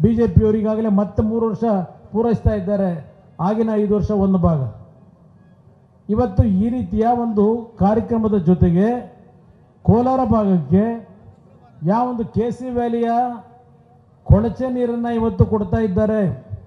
B J ಪಿಯವರು ಈಗಾಗಲೇ ಮತ್ತೆ ಮೂರು ವರ್ಷ ಪೂರೈಸ್ತಾ ಇದ್ದಾರೆ ಆಗಿನ ಐದು ವರ್ಷ ಒಂದು ಭಾಗ ಇವತ್ತು ಈ ರೀತಿಯ ಒಂದು ಕಾರ್ಯಕ್ರಮದ ಜೊತೆಗೆ ಕೋಲಾರ ಭಾಗಕ್ಕೆ ಯಾವೊಂದು ಕೆ ಸಿ ವ್ಯಾಲಿಯ ಕೊಳಚೆ ನೀರನ್ನು ಇವತ್ತು ಕೊಡ್ತಾ ಇದ್ದಾರೆ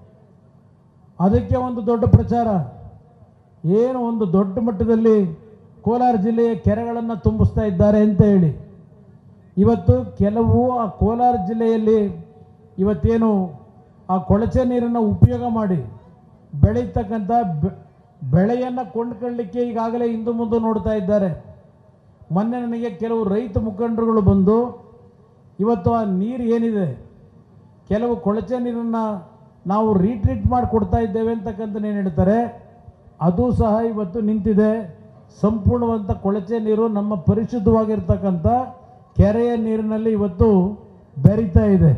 ಅದಕ್ಕೆ ಒಂದು ದೊಡ್ಡ ಪ್ರಚಾರ ಏನು ಒಂದು ದೊಡ್ಡ ಮಟ್ಟದಲ್ಲಿ ಕೋಲಾರ ಜಿಲ್ಲೆಯ ಕೆರೆಗಳನ್ನು ತುಂಬಿಸ್ತಾ ಇದ್ದಾರೆ ಅಂತ ಹೇಳಿ ಇವತ್ತು ಕೆಲವು ಆ ಕೋಲಾರ ಜಿಲ್ಲೆಯಲ್ಲಿ ಇವತ್ತೇನು ಆ ಕೊಳಚೆ ನೀರನ್ನು ಉಪಯೋಗ ಮಾಡಿ ಬೆಳೀತಕ್ಕಂಥ ಬೆ- ಬೆಳೆಯನ್ನು ಕೊಂಡ್ಕೊಳ್ಳಿಕ್ಕೆ ಈಗಾಗಲೇ ಹಿಂದು ಮುಂದೆ ನೋಡ್ತಾ ಇದ್ದಾರೆ ಮೊನ್ನೆ ನನಗೆ ಕೆಲವು ರೈತ ಮುಖಂಡರುಗಳು ಬಂದು ಇವತ್ತು ಆ ನೀರು ಏನಿದೆ ಕೆಲವು ಕೊಳಚೆ ನೀರನ್ನು ನಾವು ರೀಟ್ರೀಟ್ ಮಾಡಿ ಕೊಡ್ತಾ ಇದ್ದೇವೆ ಅಂತಕ್ಕಂಥ ಏನು ಹೇಳ್ತಾರೆ ಅದು ಸಹ ಇವತ್ತು ನಿಂತಿದೆ ಸಂಪೂರ್ಣವಂತ ಕೊಳಚೆ ನೀರು ನಮ್ಮ ಪರಿಶುದ್ಧವಾಗಿರ್ತಕ್ಕಂಥ ಕೆರೆಯ ನೀರಿನಲ್ಲಿ ಇವತ್ತು ಬೆರೀತಾ ಇದೆ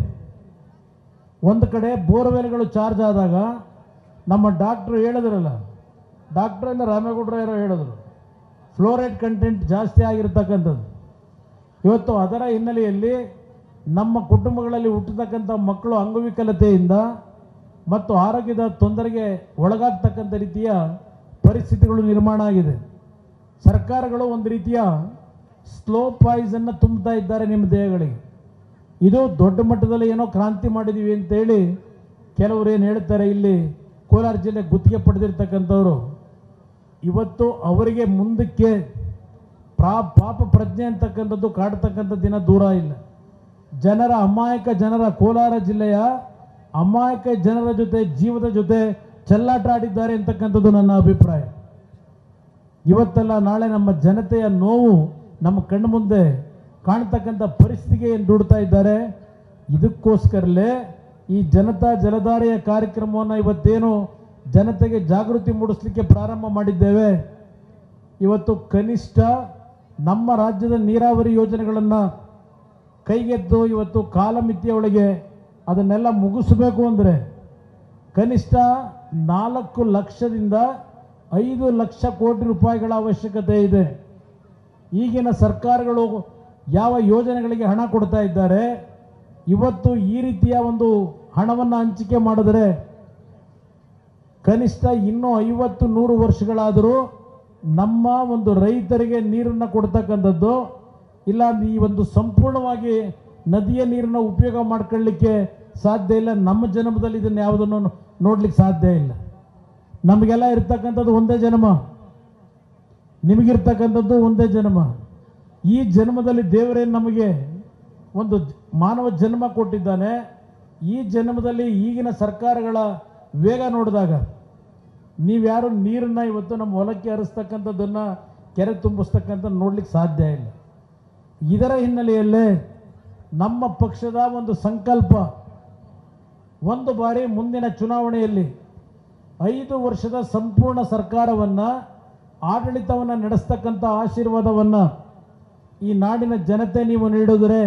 ಒಂದು ಕಡೆ ಬೋರ್ವೆಲ್ಗಳು ಚಾರ್ಜ್ ಆದಾಗ ನಮ್ಮ ಡಾಕ್ಟ್ರು ಹೇಳಿದ್ರಲ್ಲ ಡಾಕ್ಟ್ರ್ ಎಲ್ಲ ರಾಮೇಗೌಡರು ಯಾರೋ ಹೇಳಿದ್ರು ಫ್ಲೋರೈಡ್ ಕಂಟೆಂಟ್ ಜಾಸ್ತಿ ಆಗಿರ್ತಕ್ಕಂಥದ್ದು ಇವತ್ತು ಅದರ ಹಿನ್ನೆಲೆಯಲ್ಲಿ ನಮ್ಮ ಕುಟುಂಬಗಳಲ್ಲಿ ಹುಟ್ಟತಕ್ಕಂಥ ಮಕ್ಕಳು ಅಂಗವಿಕಲತೆಯಿಂದ ಮತ್ತು ಆರೋಗ್ಯದ ತೊಂದರೆಗೆ ಒಳಗಾಗ್ತಕ್ಕಂಥ ರೀತಿಯ ಪರಿಸ್ಥಿತಿಗಳು ನಿರ್ಮಾಣ ಆಗಿದೆ ಸರ್ಕಾರಗಳು ಒಂದು ರೀತಿಯ ಸ್ಲೋ ಪಾಯ್ಸನ್ನು ತುಂಬುತ್ತಾ ಇದ್ದಾರೆ ನಿಮ್ಮ ದೇಹಗಳಿಗೆ ಇದು ದೊಡ್ಡ ಮಟ್ಟದಲ್ಲಿ ಏನೋ ಕ್ರಾಂತಿ ಮಾಡಿದ್ದೀವಿ ಅಂತೇಳಿ ಕೆಲವರು ಏನು ಹೇಳ್ತಾರೆ ಇಲ್ಲಿ ಕೋಲಾರ ಜಿಲ್ಲೆ ಗುತ್ತಿಗೆ ಪಡೆದಿರ್ತಕ್ಕಂಥವ್ರು ಇವತ್ತು ಅವರಿಗೆ ಮುಂದಕ್ಕೆ ಪ್ರಾ ಪಾಪ ಪ್ರಜ್ಞೆ ಅಂತಕ್ಕಂಥದ್ದು ಕಾಡ್ತಕ್ಕಂಥ ದಿನ ದೂರ ಇಲ್ಲ ಜನರ ಅಮಾಯಕ ಜನರ ಕೋಲಾರ ಜಿಲ್ಲೆಯ ಅಮಾಯಕ ಜನರ ಜೊತೆ ಜೀವದ ಜೊತೆ ಚೆಲ್ಲಾಟ ಆಡಿದ್ದಾರೆ ಅಂತಕ್ಕಂಥದ್ದು ನನ್ನ ಅಭಿಪ್ರಾಯ ಇವತ್ತೆಲ್ಲ ನಾಳೆ ನಮ್ಮ ಜನತೆಯ ನೋವು ನಮ್ಮ ಕಣ್ಣು ಮುಂದೆ ಕಾಣ್ತಕ್ಕಂಥ ಪರಿಸ್ಥಿತಿಗೆ ಏನು ದುಡ್ತಾ ಇದ್ದಾರೆ ಇದಕ್ಕೋಸ್ಕರಲೇ ಈ ಜನತಾ ಜಲಧಾರೆಯ ಕಾರ್ಯಕ್ರಮವನ್ನು ಇವತ್ತೇನು ಜನತೆಗೆ ಜಾಗೃತಿ ಮೂಡಿಸ್ಲಿಕ್ಕೆ ಪ್ರಾರಂಭ ಮಾಡಿದ್ದೇವೆ ಇವತ್ತು ಕನಿಷ್ಠ ನಮ್ಮ ರಾಜ್ಯದ ನೀರಾವರಿ ಯೋಜನೆಗಳನ್ನು ಕೈಗೆದ್ದು ಇವತ್ತು ಕಾಲಮಿತಿಯೊಳಗೆ ಅದನ್ನೆಲ್ಲ ಮುಗಿಸಬೇಕು ಅಂದರೆ ಕನಿಷ್ಠ ನಾಲ್ಕು ಲಕ್ಷದಿಂದ ಐದು ಲಕ್ಷ ಕೋಟಿ ರೂಪಾಯಿಗಳ ಅವಶ್ಯಕತೆ ಇದೆ ಈಗಿನ ಸರ್ಕಾರಗಳು ಯಾವ ಯೋಜನೆಗಳಿಗೆ ಹಣ ಕೊಡ್ತಾ ಇದ್ದಾರೆ ಇವತ್ತು ಈ ರೀತಿಯ ಒಂದು ಹಣವನ್ನು ಹಂಚಿಕೆ ಮಾಡಿದರೆ ಕನಿಷ್ಠ ಇನ್ನೂ ಐವತ್ತು ನೂರು ವರ್ಷಗಳಾದರೂ ನಮ್ಮ ಒಂದು ರೈತರಿಗೆ ನೀರನ್ನು ಕೊಡ್ತಕ್ಕಂಥದ್ದು ಇಲ್ಲ ಈ ಒಂದು ಸಂಪೂರ್ಣವಾಗಿ ನದಿಯ ನೀರನ್ನು ಉಪಯೋಗ ಮಾಡ್ಕೊಳ್ಳಿಕ್ಕೆ ಸಾಧ್ಯ ಇಲ್ಲ ನಮ್ಮ ಜನ್ಮದಲ್ಲಿ ಇದನ್ನು ಯಾವುದನ್ನು ನೋಡ್ಲಿಕ್ಕೆ ಸಾಧ್ಯ ಇಲ್ಲ ನಮಗೆಲ್ಲ ಇರ್ತಕ್ಕಂಥದ್ದು ಒಂದೇ ಜನ್ಮ ನಿಮಗಿರ್ತಕ್ಕಂಥದ್ದು ಒಂದೇ ಜನ್ಮ ಈ ಜನ್ಮದಲ್ಲಿ ದೇವರೇನು ನಮಗೆ ಒಂದು ಜ- ಮಾನವ ಜನ್ಮ ಕೊಟ್ಟಿದ್ದಾನೆ ಈ ಜನ್ಮದಲ್ಲಿ ಈಗಿನ ಸರ್ಕಾರಗಳ ವೇಗ ನೋಡಿದಾಗ ನೀವ್ಯಾರು ನೀರನ್ನ ಇವತ್ತು ನಮ್ಮ ಹೊಲಕ್ಕೆ ಹರಿಸ್ತಕ್ಕಂಥದ್ದನ್ನು ಕೆರೆ ತುಂಬಿಸ್ತಕ್ಕಂಥ ನೋಡ್ಲಿಕ್ಕೆ ಸಾಧ್ಯ ಇಲ್ಲ ಇದರ ಹಿನ್ನೆಲೆಯಲ್ಲೇ ನಮ್ಮ ಪಕ್ಷದ ಒಂದು ಸಂಕಲ್ಪ ಒಂದು ಬಾರಿ ಮುಂದಿನ ಚುನಾವಣೆಯಲ್ಲಿ ಐದು ವರ್ಷದ ಸಂಪೂರ್ಣ ಸರ್ಕಾರವನ್ನು ಆಡಳಿತವನ್ನು ನಡೆಸ್ತಕ್ಕಂಥ ಆಶೀರ್ವಾದವನ್ನು ಈ ನಾಡಿನ ಜನತೆ ನೀವು ನೀಡಿದರೆ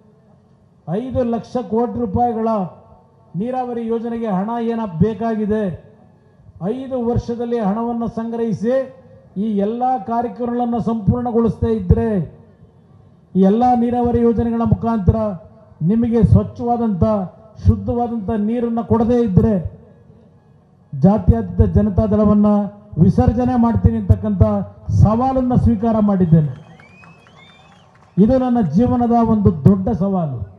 ಐದು ಲಕ್ಷ ಕೋಟಿ ರೂಪಾಯಿಗಳ ನೀರಾವರಿ ಯೋಜನೆಗೆ ಹಣ ಏನ ಬೇಕಾಗಿದೆ ಐದು ವರ್ಷದಲ್ಲಿ ಹಣವನ್ನು ಸಂಗ್ರಹಿಸಿ ಈ ಎಲ್ಲ ಕಾರ್ಯಕ್ರಮಗಳನ್ನು ಸಂಪೂರ್ಣಗೊಳಿಸ್ತಾ ಇದ್ದರೆ ಈ ಎಲ್ಲ ನೀರಾವರಿ ಯೋಜನೆಗಳ ಮುಖಾಂತರ ನಿಮಗೆ ಸ್ವಚ್ಛವಾದಂಥ ಶುದ್ಧವಾದಂಥ ನೀರನ್ನು ಕೊಡದೇ ಇದ್ದರೆ ಜಾತ್ಯತೀತ ಜನತಾ ದಳವನ್ನು ವಿಸರ್ಜನೆ ಮಾಡ್ತೀನಿ ಅಂತಕ್ಕಂಥ ಸವಾಲನ್ನು ಸ್ವೀಕಾರ ಮಾಡಿದ್ದೇನೆ ಇದು ನನ್ನ ಜೀವನದ ಒಂದು ದೊಡ್ಡ ಸವಾಲು